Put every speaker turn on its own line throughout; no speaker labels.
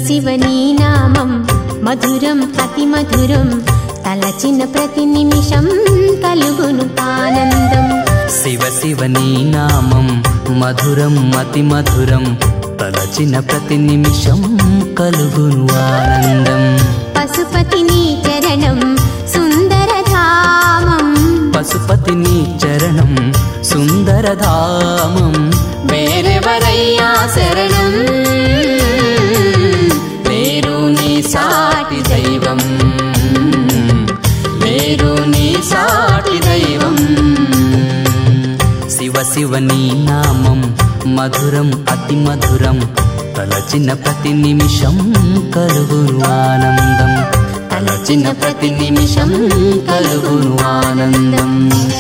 శివ నీ నామం మధురం అతి మధురం తలచిన ప్రతి నిమిషం కలుగును ఆనందం
శివ శివ నీ నామం మధురం అతి మధురం తలచిన ప్రతి నిమిషం కలుగును ఆనందం
పశుపతి నీ చరణం సుందరధామం
పశుపతి నీ చరణం సుందరధామం వేరెవరయ్యా శరణం లేరు నీ సాటి దైవం లేరు నీ సాటి దైవం శివ శివ నీ నామం మధురం అతి మధురం తలచిన ప్రతి నిమిషం కలుగును ఆనందం తలచిన ప్రతి నిమిషం కలుగును ఆనందం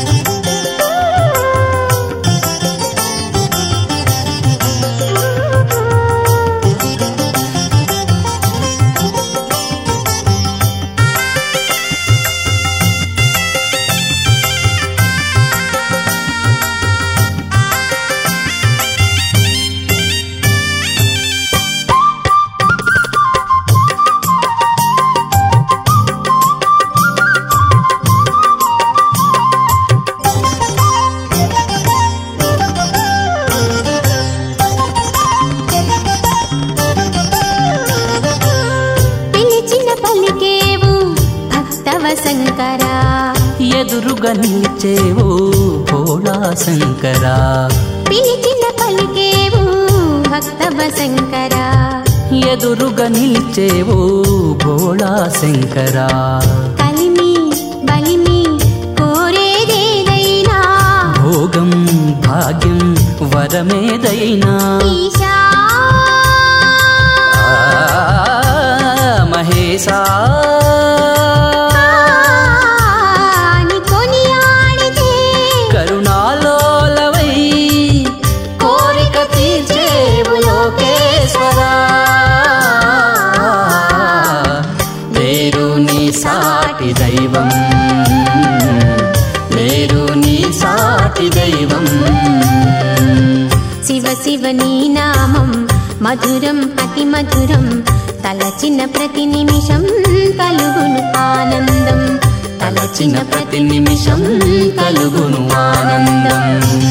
పిలిచిన పలికేవు భక్తవ శంకరా
ఎదురుగా నిలిచేవో భోళా శంకరా
పిలిచిన పలికేవు భక్తవ శంకరా
ఎదురుగా నిలిచేవో భోళా శంకరా
కలిమి బలిమి కోరేదేదైనా
భోగం భాగ్యం వరమేదైనా
ఈశా
ఆ, మహేశా
ని కొనియాడితే
కరుణాలోలవై కోరిక తీర్చేవు లోకేశ్వరా లేరు నీ సాటి దైవం లేరు నీ సాటి దైవం
శివ శివ నీ నామం మధురం అతి మధురం తలచిన ప్రతి నిమిషం కలుగును ఆనందం
తలచిన ప్రతి నిమిషం కలుగును ఆనందం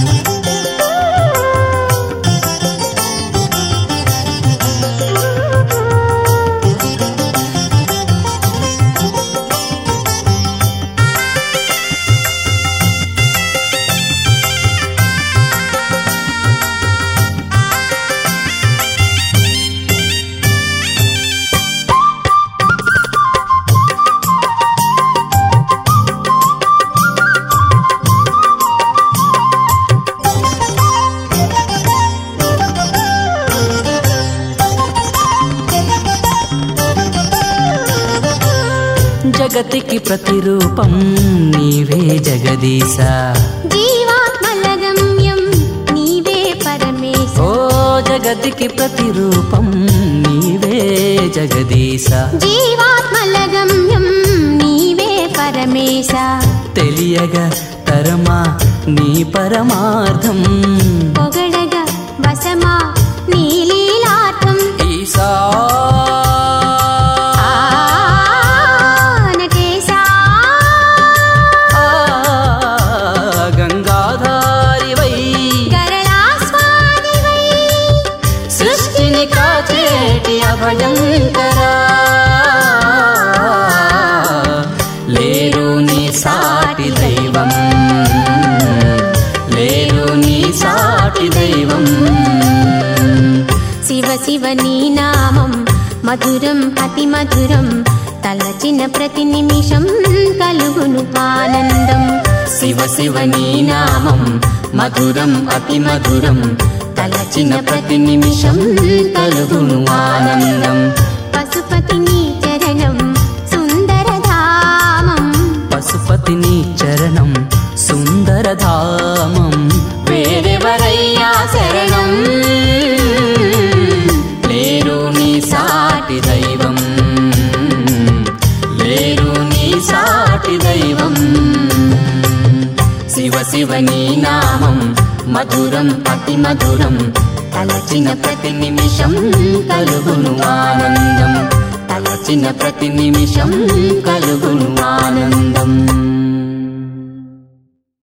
జగతికి ప్రతిరూపం నీవే జగదీశ
జీవాత్మల గమ్యం నీవే పరమేశ
ఓ జగతికి ప్రతిరూపం నీవే జగదీశ
జీవాత్మల గమ్యం నీవే పరమేశ
తెలియగా తరమా నీ పరమార్థం
పొగడగా వసమా నీ లీలార్థం
ఈశా
ఆ నటేశా
ఆ, గంగాధారివై
గరళాస్వాదివై
సృష్టిని కాచేటి అభయంకరా లేరు నీ సాటి దైవం లేరు నీ సాటి దైవం
శివ శివ నీ నామం మధురం అతి మధురం తలచిన ప్రతి నిమిషం కలుగును ఆనందం
శివ శివ నీ నామం మధురం అతి మధురం తలచిన ప్రతి నిమిషం కలుగును ఆనందం
పశుపతి నీ చరణం సుందరధామం
పశుపతి నీ చరణం సుందరధామం వేరెవరయ్యా శరణం లేరు నీ సాటి దైవం లేరు నీ సాటి దైవం శివ శివ నీ నామం మధురం అతి మధురం తలచిన ప్రతి నిమిషం కలుగును ఆనందం తలచిన ప్రతి నిమిషం కలుగును ఆనందం